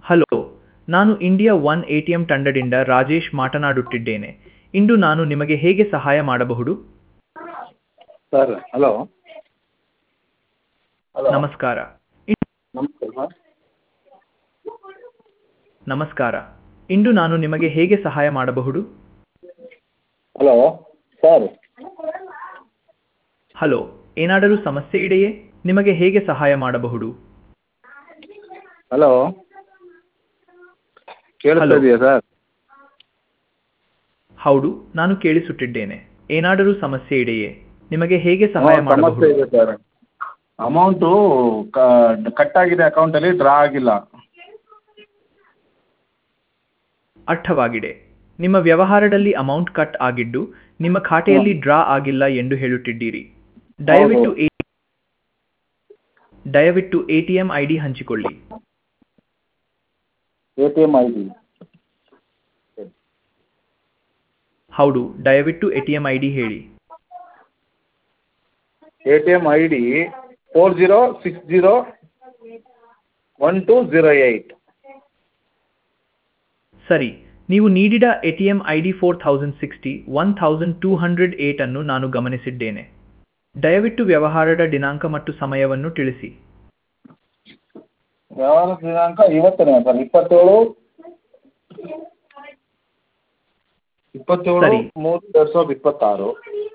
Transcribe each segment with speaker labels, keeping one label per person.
Speaker 1: Hello ನಾನು India one A T M ತಂಡದಿಂದ ರಾಜೇಶ್ ಮಾತನಾಡುತ್ತಿದ್ದೇನೆ ಇಂದು ನಾನು ನಿಮಗೆ ಹೇಗೆ ಸಹಾಯ ಮಾಡಬಹುದು
Speaker 2: ಸರ್ ಹಲೋ ಹಲೋ
Speaker 1: ನಮಸ್ಕಾರ
Speaker 2: ನಮಸ್ತೆ ಸರ್
Speaker 1: ನಮಸ್ಕಾರ ಇಂದು ನಾನು ನಿಮಗೆ ಹೇಗೆ ಸಹಾಯ ಮಾಡಬಹುದು
Speaker 2: ಹಲೋ ಸರ್
Speaker 1: ಹಲೋ ಏನಾದರೂ ಸಮಸ್ಯೆ ಇದೆಯೇ ನಿಮಗೆ ಹೇಗೆ ಸಹಾಯ ಮಾಡಬಹುದು
Speaker 2: ಹಲೋ ಕೇಳಿಸ್ತಾ
Speaker 1: ಹಲೋ.
Speaker 2: ಇದೆಯಾ ಸರ್
Speaker 1: ಹೌದು ನಾನು ಕೇಳಿಸುತ್ತಿದ್ದೇನೆ ಏನಾದರೂ ಸಮಸ್ಯೆ ಇದೆಯೇ ನಿಮಗೆ ಹೇಗೆ ಸಹಾಯ
Speaker 2: ಹ್ಞೂ, ಸಮಸ್ಯೆ
Speaker 1: ಮಾಡಬಹುದು
Speaker 2: ಇದೆ ಸರ್ ಅಮೌಂಟು ಕಟ್ ಆಗಿದೆ ಅಕೌಂಟಲ್ಲಿ ಡ್ರಾ ಆಗಿಲ್ಲ
Speaker 1: ಅರ್ಥವಾಗಿದೆ ನಿಮ್ಮ ವ್ಯವಹಾರದಲ್ಲಿ ಅಮೌಂಟ್ ಕಟ್ ಆಗಿದ್ದು ನಿಮ್ಮ ಖಾತೆಯಲ್ಲಿ ಡ್ರಾ ಆಗಿಲ್ಲ ಎಂದು ಹೇಳುತ್ತಿದ್ದೀರಿ ದಯವಿಟ್ಟು ಎ- ದಯವಿಟ್ಟು ಎಟಿಎಂ ಐಡಿ ಹಂಚಿಕೊಳ್ಳಿ
Speaker 2: A T M I D
Speaker 1: ಹೌದು ದಯವಿಟ್ಟು ಎಟಿಎಂ ಐಡಿ ಹೇಳಿ
Speaker 2: A T M I D four zero six zero one two zero eight
Speaker 1: ಸರಿ ನೀವು ನೀಡಿದ ATM ID four thousand sixty one thousand two hundred eight ಅನ್ನು ನಾನು ಗಮನಿಸಿದ್ದೇನೆ ದಯವಿಟ್ಟು ವ್ಯವಹಾರದ ದಿನಾಂಕ ಮತ್ತು ಸಮಯವನ್ನು ತಿಳಿಸಿ
Speaker 2: ವ್ಯವಹಾರ ದಿನಾಂಕ ಇವತ್ತನೇ ಸರ್ ಇಪ್ಪತ್ತೇಳು ಇಪ್ಪತ್ತೇಳು
Speaker 1: ಸರಿ.
Speaker 2: ಮೂರು ಎರಡು ಸಾವಿರದ ಇಪ್ಪತ್ತಾರು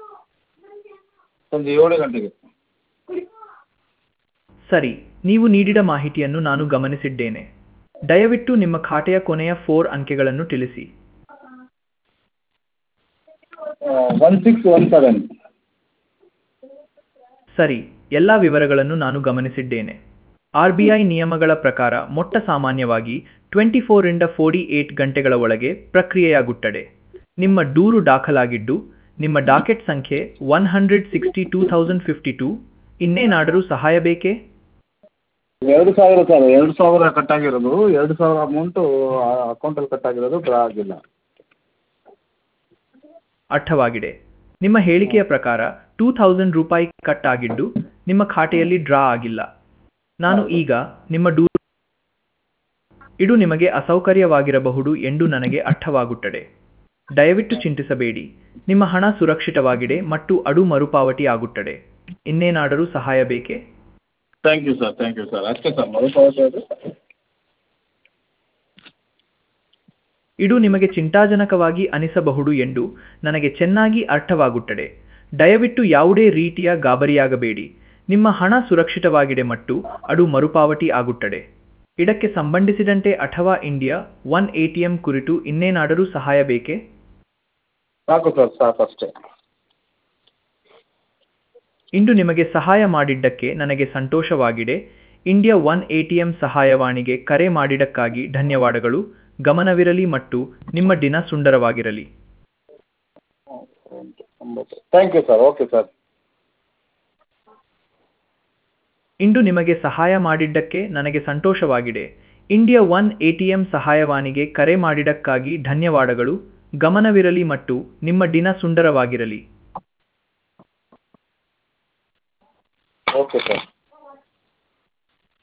Speaker 2: ಸಂಜೆ ಏಳು ಗಂಟೆಗೆ
Speaker 1: ಸರಿ ನೀವು ನೀಡಿದ ಮಾಹಿತಿಯನ್ನು ನಾನು ಗಮನಿಸಿದ್ದೇನೆ ದಯವಿಟ್ಟು ನಿಮ್ಮ ಖಾತೆಯ ಕೊನೆಯ ಫೋರ್ ಅಂಕೆಗಳನ್ನು ತಿಳಿಸಿ
Speaker 2: ಒನ್ ಸಿಕ್ಸ್ ಒನ್ ಸೆವೆನ್
Speaker 1: ಸರಿ ಎಲ್ಲ ವಿವರಗಳನ್ನು ನಾನು ಗಮನಿಸಿದ್ದೇನೆ ಆರ್ ಬಿ ಐ ನಿಯಮಗಳ ಪ್ರಕಾರ ಮೊಟ್ಟ ಸಾಮಾನ್ಯವಾಗಿ ಟ್ವೆಂಟಿ ಫೋರಿಂದ ಫೋರ್ಟಿ ಏಟ್ ಗಂಟೆಗಳ ಒಳಗೆ ಪ್ರಕ್ರಿಯೆಯಾಗುತ್ತದೆ ನಿಮ್ಮ ದೂರು ದಾಖಲಾಗಿದ್ದು ನಿಮ್ಮ ಡಾಕೆಟ್ ಸಂಖ್ಯೆ one hundred sixty two thousand fifty two ಇನ್ನೇನಾದರೂ ಸಹಾಯ ಬೇಕೇ
Speaker 2: ಎರಡು ಸಾವಿರ ಸರ್ ಎರಡು ಸಾವಿರ ಕಟ್ ಆಗಿರೋದು ಎರಡು ಸಾವಿರ ಅಮೌಂಟು ಅಕೌಂಟಲ್ಲಿ ಕಟ್ ಆಗಿರೋದು ಡ್ರಾ ಆಗಿಲ್ಲ
Speaker 1: ಅರ್ಥವಾಗಿದೆ ನಿಮ್ಮ ಹೇಳಿಕೆಯ ಪ್ರಕಾರ ಟೂ ಥೌಸಂಡ್ ರೂಪಾಯಿ ಕಟ್ ಆಗಿದ್ದು ನಿಮ್ಮ ಖಾತೆಯಲ್ಲಿ ಡ್ರಾ ಆಗಿಲ್ಲ ನಾನು ಈಗ ನಿಮ್ಮ ದೂರು ಇದು ನಿಮಗೆ ಅಸೌಕರ್ಯವಾಗಿರಬಹುದು ಎಂದು ನನಗೆ ಅರ್ಥವಾಗುತ್ತದೆ ದಯವಿಟ್ಟು ಚಿಂತಿಸಬೇಡಿ ನಿಮ್ಮ ಹಣ ಸುರಕ್ಷಿತವಾಗಿದೆ ಮತ್ತು ಅದು ಮರುಪಾವತಿ ಆಗುತ್ತದೆ ಇನ್ನೇನಾದರೂ ಸಹಾಯ ಬೇಕೇ
Speaker 2: thank you sir thank you sir ಅಷ್ಟೇ ಸರ್ ಮರುಪಾವತಿ ಅದು
Speaker 1: ಇದು ನಿಮಗೆ ಚಿಂತಾಜನಕವಾಗಿ ಅನಿಸಬಹುದು ಎಂದು ನನಗೆ ಚೆನ್ನಾಗಿ ಅರ್ಥವಾಗುತ್ತದೆ ದಯವಿಟ್ಟು ಯಾವುದೇ ರೀತಿಯ ಗಾಬರಿಯಾಗಬೇಡಿ ನಿಮ್ಮ ಹಣ ಸುರಕ್ಷಿತವಾಗಿದೆ ಮತ್ತು ಅದು ಮರುಪಾವತಿ ಆಗುತ್ತದೆ ಇದಕ್ಕೆ ಸಂಬಂಧಿಸಿದಂತೆ ಅಥವಾ ಇಂಡಿಯಾ ಒನ್ ಎಟಿಎಂ ಕುರಿತು ಇನ್ನೇನಾದರೂ ಸಹಾಯ ಬೇಕೇ
Speaker 2: ಸಾಕು ಸರ್ ಸಾಕು ಅಷ್ಟೇ
Speaker 1: ಇಂದು ನಿಮಗೆ ಸಹಾಯ ಮಾಡಿದ್ದಕ್ಕೆ ನನಗೆ ಸಂತೋಷವಾಗಿದೆ ಇಂಡಿಯಾ ಒನ್ ಎಟಿಎಂ ಸಹಾಯವಾಣಿಗೆ ಕರೆ ಮಾಡಿದ್ದಕ್ಕಾಗಿ ಧನ್ಯವಾದಗಳು ಗಮನವಿರಲಿ ಮತ್ತು ನಿಮ್ಮ ದಿನ ಸುಂದರವಾಗಿರಲಿ
Speaker 2: thank you sir okay sir
Speaker 1: ಇಂದು ನಿಮಗೆ ಸಹಾಯ ಮಾಡಿದ್ದಕ್ಕೆ ನನಗೆ ಸಂತೋಷವಾಗಿದೆ ಇಂಡಿಯಾ ಒನ್ ಎಟಿಎಂ ಸಹಾಯವಾಣಿಗೆ ಕರೆ ಮಾಡಿದ್ದಕ್ಕಾಗಿ ಧನ್ಯವಾದಗಳು ಗಮನವಿರಲಿ ಮತ್ತು ನಿಮ್ಮ ದಿನ ಸುಂದರವಾಗಿರಲಿ
Speaker 2: ಓಕೆ ಸರ್